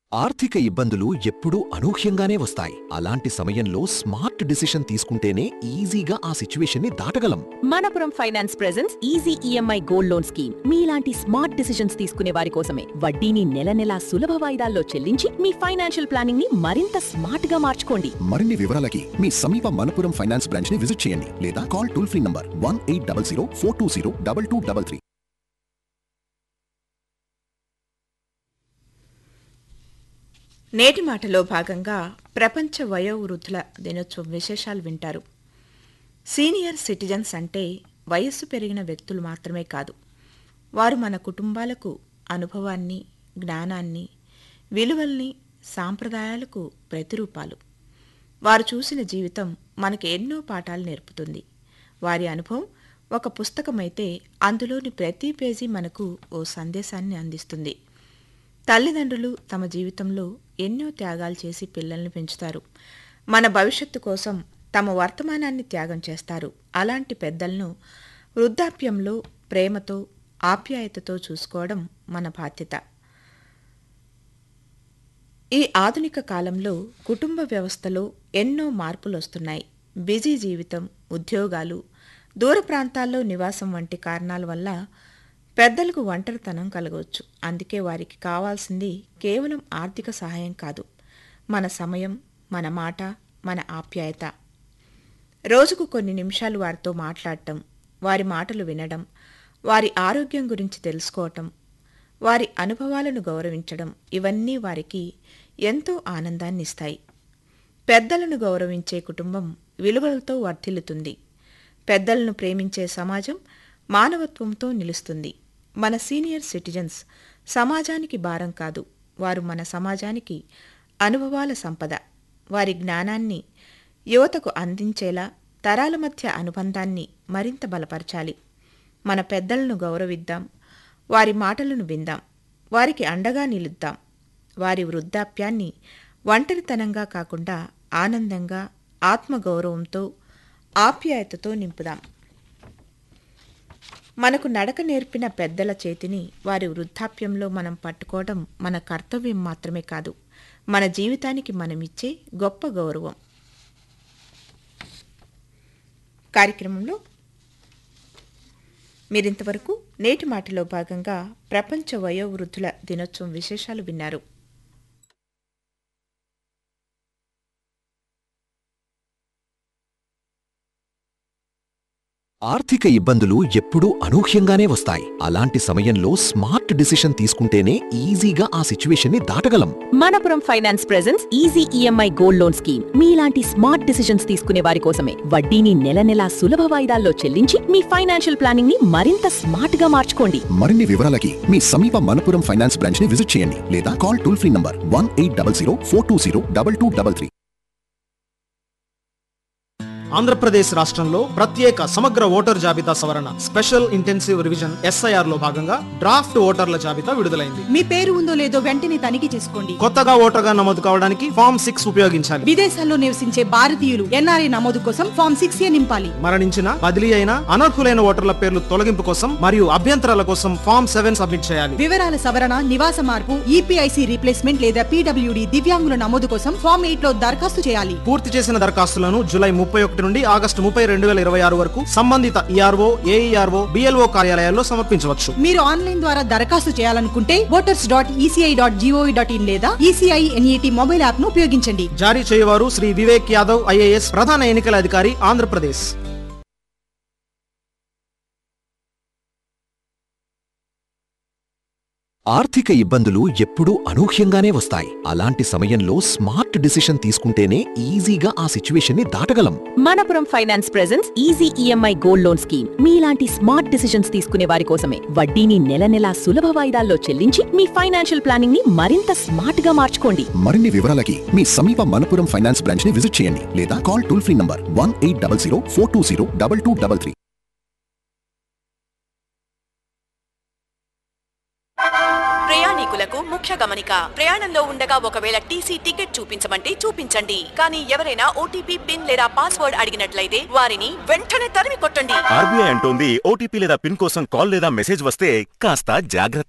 ఆర్థిక ఇబ్బందులు ఎప్పుడూ అనూహ్యంగానే వస్తాయి అలాంటి సమయంలో స్మార్ట్ డిసిషన్ తీసుకుంటేనే ఈజీగా ఆ సిచ్యువేషన్ని దాటగలం Manappuram finance presents easy EMI gold loan scheme మీలాంటి స్మార్ట్ డిసిషన్స్ తీసుకునే వారి కోసమే వడ్డీని నెల నెలా సులభ వాయిదాల్లో చెల్లించి మీ ఫైనాన్షియల్ ప్లానింగ్ ని మరింత స్మార్ట్ గా మార్చుకోండి మరిన్ని వివరాలకి మీ సమీప మనపురం ఫైనాన్స్ బ్రాంచ్ ని విజిట్ చేయండి లేదా call toll free number one eight double zero four two zero double two double three నేటి మాటలో భాగంగా ప్రపంచ వయోవృద్ధుల దినోత్సవం విశేషాలు వింటారు సీనియర్ సిటిజన్స్ అంటే వయస్సు పెరిగిన వ్యక్తులు మాత్రమే కాదు వారు మన కుటుంబాలకు అనుభవాన్ని జ్ఞానాన్ని విలువల్ని సాంప్రదాయాలకు ప్రతిరూపాలు వారు చూసిన జీవితం మనకు ఎన్నో పాఠాలు నేర్పుతుంది వారి అనుభవం ఒక పుస్తకమైతే అందులోని ప్రతి పేజీ మనకు ఓ సందేశాన్ని అందిస్తుంది తల్లిదండ్రులు తమ జీవితంలో ఎన్నో త్యాగాలు చేసి పిల్లల్ని పెంచుతారు మన భవిష్యత్తు కోసం తమ వర్తమానాన్ని త్యాగం చేస్తారు అలాంటి పెద్దలను వృద్ధాప్యంలో ప్రేమతో ఆప్యాయతతో చూసుకోవడం మన బాధ్యత ఈ ఆధునిక కాలంలో కుటుంబ వ్యవస్థలో ఎన్నో మార్పులు వస్తున్నాయి బిజీ జీవితం ఉద్యోగాలు దూర ప్రాంతాల్లో నివాసం వంటి కారణాల వల్ల పెద్దలకు ఒంటరితనం కలగవచ్చు అందుకే వారికి కావాల్సింది కేవలం ఆర్థిక సహాయం కాదు మన సమయం మన మాట మన ఆప్యాయత రోజుకు కొన్ని నిమిషాలు వారితో మాట్లాడటం వారి మాటలు వినడం వారి ఆరోగ్యం గురించి తెలుసుకోవటం వారి అనుభవాలను గౌరవించడం ఇవన్నీ వారికి ఎంతో ఆనందాన్ని ఇస్తాయి పెద్దలను గౌరవించే కుటుంబం విలువలతో వర్ధిల్లుతుంది పెద్దలను ప్రేమించే సమాజం మానవత్వంతో నిలుస్తుంది మన సీనియర్ సిటిజన్స్ సమాజానికి భారం కాదు వారు మన సమాజానికి అనుభవాల సంపద వారి జ్ఞానాన్ని యువతకు అందించేలా తరాల మధ్య అనుబంధాన్ని మరింత బలపరచాలి మన పెద్దలను గౌరవిద్దాం వారి మాటలను విందాం వారికి అండగా నిలుద్దాం వారి వృద్ధాప్యాన్ని ఒంటరితనంగా కాకుండా ఆనందంగా ఆత్మగౌరవంతో ఆప్యాయతతో నింపుదాం మనకు నడక నేర్పిన పెద్దల చేతిని వారి వృద్ధాప్యంలో మనం పట్టుకోవడం మన కర్తవ్యం మాత్రమే కాదు మన జీవితానికి మనమిచ్చే గొప్ప గౌరవం కార్యక్రమంలో మీరింతవరకు నేటి మాటలో భాగంగా ప్రపంచ వయోవృద్ధుల దినోత్సవం విశేషాలు విన్నారు ఆర్థిక ఇబ్బందులు ఎప్పుడూ అనూహ్యంగానే వస్తాయి అలాంటి సమయంలో స్మార్ట్ డిసిషన్ తీసుకుంటేనే ఈజీగా ఆ సిచ్యువేషన్ని దాటగలం Manappuram finance presents easy EMI gold loan scheme మీలాంటి స్మార్ట్ డిసిషన్స్ తీసుకునే వారి కోసమే వడ్డీని నెల నెలా సులభ వాయిదాల్లో చెల్లించి మీ ఫైనాన్షియల్ ప్లానింగ్ ని మరింత స్మార్ట్ గా మార్చుకోండి మరిన్ని వివరాలకి మీ సమీప మనపురం ఫైనాన్స్ బ్రాంచ్ ని విజిట్ చేయండి లేదా call toll free number one eight double zero four two zero double two double three Andhra Pradesh రాష్ట్రంలో ప్రత్యేక సమగ్ర ఓటర్ జాబితా సవరణ స్పెషల్ ఇంటెన్సివ్ రివిజన్ ఎస్ఐఆర్ లో భాగంగా డ్రాఫ్ట్ ఓటర్ల జాబితా విడుదలైంది మీ పేరు ఉందో లేదో వెంటనే తనిఖీ చేసుకోండి కొత్తగా ఓటర్గా నమోదు కావడానికి ఫామ్ సిక్స్ ఉపయోగించాలి విదేశాల్లో నివసించే భారతీయులు ఎన్ఆర్ఐ నమోదు కోసం ఫామ్ సిక్స్ ఏ నింపాలి మరణించిన బదిలీ అయిన అనర్హులైన ఓటర్ల పేర్లు తొలగింపు కోసం మరియు అభ్యంతరాల కోసం ఫామ్ సెవెన్ సబ్మిట్ చేయాలి వివరాల సవరణ నివాస మార్పు ఈపీఐసి రీప్లేస్మెంట్ లేదా పీడబ్ల్యూడి దివ్యాంగుల నమోదు కోసం ఫామ్ ఎయిట్ లో దరఖాస్తు చేయాలి పూర్తి చేసిన దరఖాస్తులను జూలై ముప్పై ఒకటి నుండి ఆగస్టు ముప్పై రెండు వేల ఇరవై ఆరు వరకు సంబంధిత ఈఆర్ఓ ఏఈఆర్ఓ బిఎల్ఓ కార్యాలయాల్లో సమర్పించవచ్చు మీరు ఆన్లైన్ ద్వారా దరఖాస్తు చేయాలనుకుంటే voters dot ECI dot GOV dot in లేదా ఈసీఐ ఎన్ఈటి మొబైల్ యాప్ ను ఉపయోగించండి జారీ చేయవారు శ్రీ వివేక్ యాదవ్ ఐఏఎస్ ప్రధాన ఎన్నికల అధికారి ఆంధ్రప్రదేశ్ ఆర్థిక ఇబ్బందులు ఎప్పుడూ అనూహ్యంగానే వస్తాయి అలాంటి సమయంలో స్మార్ట్ డిసిషన్ తీసుకుంటేనే ఈజీగా ఆ సిచ్యువేషన్ని దాటగలం Manappuram finance presents easy EMI gold loan scheme మీలాంటి స్మార్ట్ డిసిషన్స్ తీసుకునే వారి కోసమే వడ్డీని నెల నెలా సులభ వాయిదాల్లో చెల్లించి మీ ఫైనాన్షియల్ ప్లానింగ్ ని మరింత స్మార్ట్ గా మార్చుకోండి మరిన్ని వివరాలకి మీ సమీప మనపురం ఫైనాన్స్ బ్రాంచ్ ని విజిట్ చేయండి లేదా call toll free number one eight double zero four two zero double two double three ప్రయాణికులకు ముఖ్య గమనిక ప్రయాణంలో ఉండగా ఒకవేళ టీసీ టికెట్ చూపించమంటే చూపించండి కానీ ఎవరైనా ఓటీపీ పిన్ లేదా పాస్వర్డ్ అడిగినట్లయితే వారిని వెంటనే తరిమి కొట్టండి ఆర్బీఐ అంటోంది ఓటీపీ లేదా పిన్ కోసం కాల్ లేదా మెసేజ్ వస్తే కాస్త జాగ్రత్త